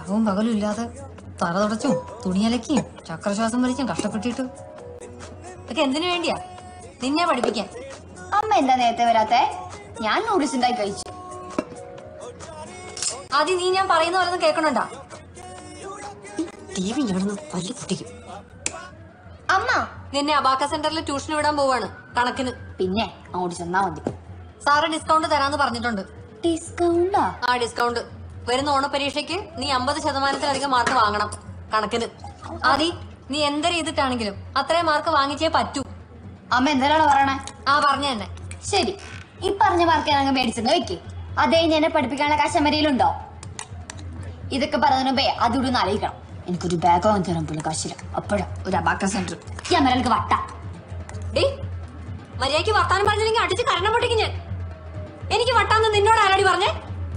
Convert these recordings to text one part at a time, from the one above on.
രാവും പകലും ഇല്ലാതെ തല തുടച്ചും തുണിയലക്കിയും ചക്രശ്വാസം വലിച്ചും കഷ്ടപ്പെട്ടിട്ട് ഇതൊക്കെ എന്തിനു വേണ്ടിയാ നിന്നെ പഠിപ്പിക്കാൻ അമ്മ എന്താ നേരത്തെ വരാത്തെ ഞാൻ നൂഡിൽസ് ഉണ്ടാക്കി കഴിച്ചു ആദ്യം നീ ഞാൻ പറയുന്ന പോലെ ഒന്നും കേൾക്കണുണ്ടാ ടി വി ഞാനൊന്ന് തല്ലി പൊട്ടിക്കും അമ്മ നിന്നെ അബാക്ക സെന്ററിൽ ട്യൂഷൻ വിടാൻ പോവാണ് കണക്കിന് പിന്നെ അങ്ങോട്ട് ചെന്നാ മതി സാറ് ഡിസ്കൗണ്ട് തരാന്ന് പറഞ്ഞിട്ടുണ്ട് ഡിസ്കൗണ്ടാ ആ ഡിസ്കൗണ്ട് വരുന്ന ഓണപരീക്ഷയ്ക്ക് നീ അമ്പത് ശതമാനത്തിലധികം മാർക്ക് വാങ്ങണം കണക്കിന് ആദി നീ എന്ത് ചെയ്തിട്ടാണെങ്കിലും അത്രയും മാർക്ക് വാങ്ങിച്ചേ പറ്റൂ അമ്മ എന്തിനാണ് പറയണേ ആ പറഞ്ഞ തന്നെ ശരി ഈ പറഞ്ഞ മാർക്ക് ഞാൻ അങ്ങ് മേടിച്ചെന്ന് വെക്ക് അതേ ഞാൻ എന്നെ പഠിപ്പിക്കാനുള്ള കാശമരയിലുണ്ടോ ഇതൊക്കെ പറഞ്ഞതിന് മുമ്പേ അതുകൂടി ഒന്ന് ആലോചിക്കണം എനിക്കൊരു ബാഗ് വാങ്ങി തരാൻ പോലും കാശില്ല അപ്പോഴാ ഒരു അബാക്ക സെന്റർ ഈ അമരൾക്ക് വട്ട ഡേ മര്യാദക്ക് വർത്താനം പറഞ്ഞില്ലെങ്കിൽ അടിച്ച് കരണം പൊട്ടിക്കും ഞാൻ എനിക്ക് വട്ടാന്ന് നിന്നോട് ആരാടി പറഞ്ഞേ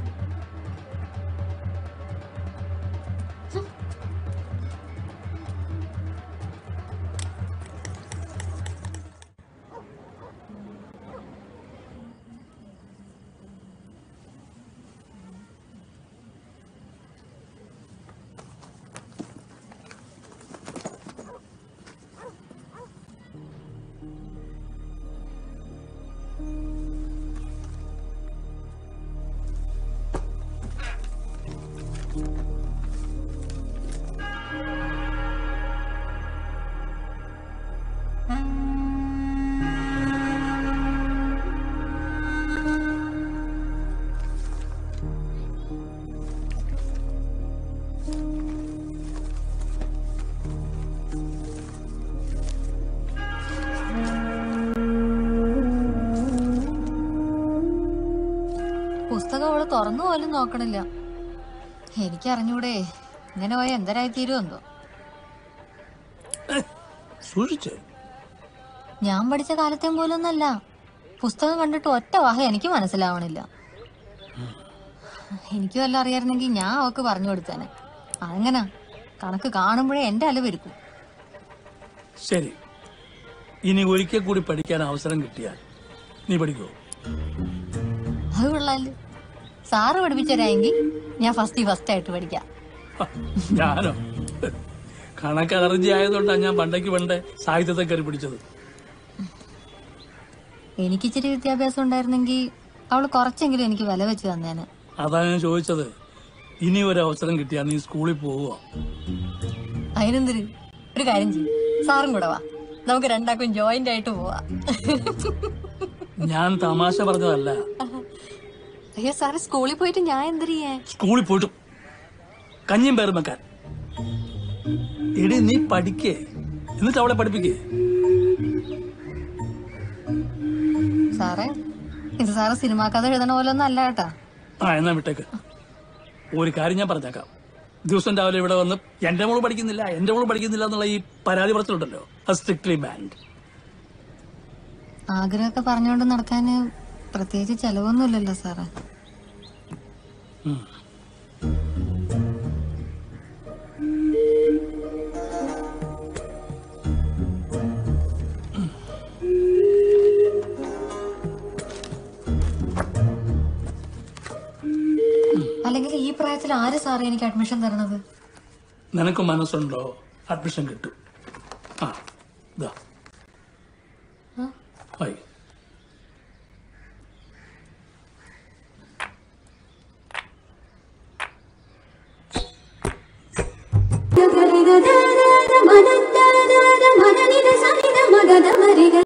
പുസ്തകം അവള് തുറന്നു പോലും നോക്കണില്ല എനിക്കറിഞ്ഞൂടെ ഇങ്ങനെ പോയ എന്തരായി തീരുമെന്തോ സൂക്ഷിച്ച് ഞാൻ പഠിച്ച കാലത്തെ പോലൊന്നല്ല പുസ്തകം കണ്ടിട്ട് ഒറ്റ വാഹ എനിക്ക് മനസ്സിലാവണില്ല എനിക്ക് വല്ല അറിയായിരുന്നെങ്കിൽ ഞാൻ അവക്ക് പറഞ്ഞു കൊടുത്തേനെ അതെങ്ങനാ കണക്ക് കാണുമ്പോഴേ എന്റെ അല വരിക്കും ശരി ഇനി ഒരിക്കൽ കൂടി പഠിക്കാൻ അവസരം കിട്ടിയാൽ നീ പഠിക്കോ അത് കൊള്ളാല് സാറ് പഠിപ്പിച്ചരായെങ്കിൽ ഞാൻ ഫസ്റ്റ് ഫസ്റ്റ് ആയിട്ട് പഠിക്കാം ഹ, ഞാനോ കണക്ക് അലർജി ആയതുകൊണ്ടാണ് ഞാൻ പണ്ടേക്ക് പണ്ടേ സാഹിത്യത്തെ കയറി പിടിച്ചത് എനിക്ക് ഇച്ചിരി വിദ്യാഭ്യാസം ഉണ്ടായിരുന്നെങ്കിൽ അവള് കുറച്ചെങ്കിലും എനിക്ക് വില വെച്ച് തന്നേനെ അതാ ഞാൻ ചോദിച്ചത് ഇനി ഒരു അവസരം കിട്ടിയാൽ നീ സ്കൂളിൽ പോവുക അതിനെന്തിന് ഒരു കാര്യം ചെയ്യും സാറും കൂടെ വാ നമുക്ക് രണ്ടാക്കും ജോയിന്റ് ആയിട്ട് പോവാ ഞാൻ തമാശ പറഞ്ഞതല്ല അയ്യോ സാറ് സ്കൂളിൽ പോയിട്ട് ഞാൻ എന്തിനു ചെയ്യാൻ സ്കൂളിൽ പോയിട്ടു കഞ്ഞിയും പേരും വെക്കാൻ എടി നീ പഠിക്കേ എന്നിട്ട് അവളെ പഠിപ്പിക്കേ സാറേ ഇത് സാറ് സിനിമാ കഥ എഴുതണ പോലെ ഒന്നും അല്ല കേട്ടാ ആ എന്നാ വിട്ടേക്ക് ഒരു കാര്യം ഞാൻ പറഞ്ഞേക്കാം ദിവസം രാവിലെ ഇവിടെ വന്ന് എന്റെ മോള് പഠിക്കുന്നില്ല എന്റെ മോള് പഠിക്കുന്നില്ല എന്നുള്ള ഈ പരാതി പറച്ചിലുണ്ടല്ലോ അത് സ്ട്രിക്ട്ലി ബാൻഡ് ആഗ്രഹമൊക്കെ പറഞ്ഞുകൊണ്ട് നടക്കാന് പ്രത്യേകിച്ച് ചെലവൊന്നുമില്ലല്ലോ സാറേ അല്ലെങ്കിൽ ഈ പ്രായത്തിൽ ആര് സാറേ എനിക്ക് അഡ്മിഷൻ തരണത് നിനക്ക് മനസ്സുണ്ടോ അഡ്മിഷൻ കിട്ടും ആ ഇതാ ആയി